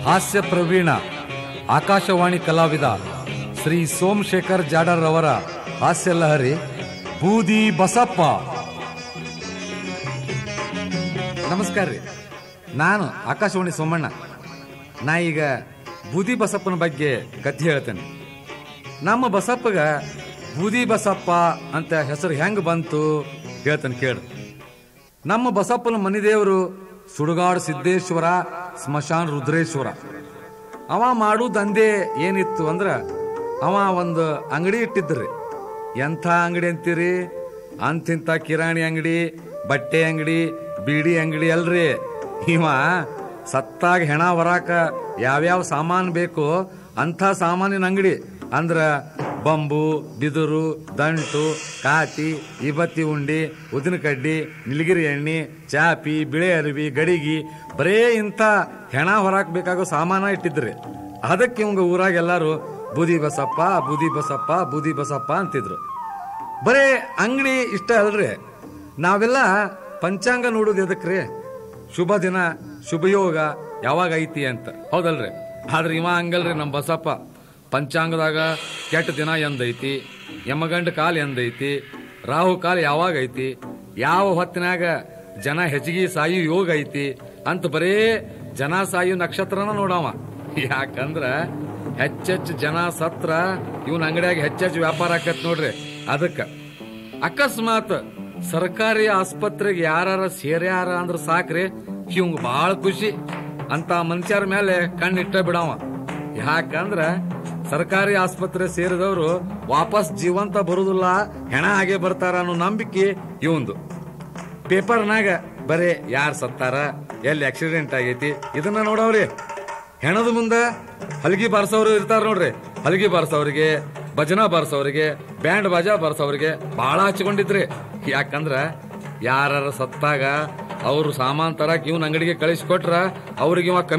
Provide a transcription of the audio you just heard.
ಹಾಸ್ಯ ಪ್ರವೀಣ ಆಕಾಶವಾಣಿ ಕಲಾವಿದ ಶ್ರೀ ಸೋಮಶೇಖರ್ ಜಾಡರ್ ಅವರ ಹಾಸ್ಯ ಲಹರಿ ಬೂದಿ ಬಸಪ್ಪ ನಮಸ್ಕಾರ ರೀ ನಾನು ಆಕಾಶವಾಣಿ ಸೋಮಣ್ಣ ನಾ ಈಗ ಬೂದಿ ಬಸಪ್ಪನ ಬಗ್ಗೆ ಕಥೆ ಹೇಳ್ತೇನೆ ನಮ್ಮ ಬಸಪ್ಪಗ ಬೂದಿ ಬಸಪ್ಪ ಅಂತ ಹೆಸರು ಹೆಂಗ್ ಬಂತು ಹೇಳ್ತೇನೆ ಕೇಳು ನಮ್ಮ ಬಸಪ್ಪನ ಮನಿದೇವರು ಸುಡುಗಾಡು ಸಿದ್ದೇಶ್ವರ ಸ್ಮಶಾನ ರುದ್ರೇಶ್ವರ ಅವ ಮಾಡೋ ದಂಧೆ ಏನಿತ್ತು ಅಂದ್ರ ಅವ ಒಂದು ಅಂಗಡಿ ಇಟ್ಟಿದ್ರಿ ಎಂಥ ಅಂಗಡಿ ಅಂತೀರಿ ಅಂತಿಂತ ಕಿರಾಣಿ ಅಂಗಡಿ ಬಟ್ಟೆ ಅಂಗಡಿ ಬೀಡಿ ಅಂಗಡಿ ಅಲ್ರಿ ಇವ ಸತ್ತಾಗ ಹೆಣ ಹೊರಾಕ ಯಾವ್ಯಾವ ಸಾಮಾನು ಬೇಕೋ ಅಂಥ ಸಾಮಾನಿನ ಅಂಗಡಿ ಅಂದ್ರ ಬಂಬು ಬಿದುರು ದಂಟು ಕಾಟಿ ಇಬತ್ತಿ ಉಂಡಿ ಉದಿನ ಕಡ್ಡಿ ನಿಲಗಿರಿ ಎಣ್ಣೆ ಚಾಪಿ ಬಿಳೆ ಅರಿವಿ ಗಡಿಗಿ ಬರೇ ಇಂಥ ಹೆಣ ಹೊರಾಕ್ ಬೇಕಾಗೋ ಸಾಮಾನ ಇಟ್ಟಿದ್ರಿ ಅದಕ್ಕೆ ಇವಂಗ ಊರಾಗ ಎಲ್ಲಾರು ಬೂದಿ ಬಸಪ್ಪ ಬೂದಿ ಬಸಪ್ಪ ಬೂದಿ ಬಸಪ್ಪ ಅಂತಿದ್ರು ಬರೇ ಅಂಗಡಿ ಇಷ್ಟ ಅಲ್ರಿ ನಾವೆಲ್ಲ ಪಂಚಾಂಗ ನೋಡೋದು ಎದಕ್ರಿ ಶುಭ ದಿನ ಶುಭಯೋಗ ಯಾವಾಗ ಐತಿ ಅಂತ ಹೌದಲ್ರಿ ಆದ್ರೆ ಇವ ಹಂಗಲ್ರಿ ನಮ್ಮ ಬಸಪ್ಪ ಪಂಚಾಂಗದಾಗ ಕೆಟ್ಟ ದಿನ ಎಂದೈತಿ ಯಮಗಂಡ ಕಾಲ ಎಂದೈತಿ ರಾಹು ಕಾಲ ಯಾವಾಗ ಐತಿ ಯಾವ ಹೊತ್ತಿನಾಗ ಜನ ಹೆಚ್ಚಿಗೆ ಸಾಯು ಯೋಗ ಐತಿ ಅಂತ ಬರೇ ಜನ ಸಾಯು ನಕ್ಷತ್ರನ ನೋಡವ ಯಾಕಂದ್ರ ಹೆಚ್ಚೆಚ್ಚು ಜನ ಸತ್ರ ಇವನ್ ಅಂಗಡಿಯಾಗ ಹೆಚ್ಚೆಚ್ಚು ವ್ಯಾಪಾರ ಆಕತ್ ನೋಡ್ರಿ ಅದಕ್ಕ ಅಕಸ್ಮಾತ್ ಸರ್ಕಾರಿ ಆಸ್ಪತ್ರೆಗೆ ಯಾರ ಸೇರ್ಯಾರ ಅಂದ್ರ ಸಾಕ್ರಿ ಇವಂಗ ಬಾಳ ಖುಷಿ ಅಂತ ಮನುಷ್ಯರ ಮೇಲೆ ಕಣ್ಣಿಟ್ಟ ಬಿಡವ ಯಾಕಂದ್ರ ಸರ್ಕಾರಿ ಆಸ್ಪತ್ರೆ ಸೇರಿದವರು ವಾಪಸ್ ಜೀವಂತ ಬರುದಿಲ್ಲ ಹೆಣ ಹಾಗೆ ಬರ್ತಾರ ಅನ್ನೋ ನಂಬಿಕೆ ಇವಂದು ಪೇಪರ್ನಾಗ ಬರೇ ಯಾರ್ ಸತ್ತಾರ ಎಲ್ಲಿ ಆಕ್ಸಿಡೆಂಟ್ ಆಗೈತಿ ಇದನ್ನ ನೋಡವ್ರಿ ಹೆಣದ ಮುಂದ ಹಲಗಿ ಬಾರ್ಸೋರು ಇರ್ತಾರ ನೋಡ್ರಿ ಹಲಗಿ ಬಾರ್ಸೋರಿಗೆ ಭಜನಾ ಬಾರ್ಸೋರಿಗೆ ಬ್ಯಾಂಡ್ ಬಾಜಾ ಬಾರ್ಸೋರಿಗೆ ಬಹಳ ಹಚ್ಕೊಂಡಿದ್ರಿ ಯಾಕಂದ್ರ ಯಾರ ಸತ್ತಾಗ ಅವ್ರು ಸಾಮಾನ್ ತರಕ್ ಇವನ್ ಅಂಗಡಿಗೆ ಕಳಿಸ್ಕೊಟ್ರ ಅವ್ರಿಗೆ ಇವ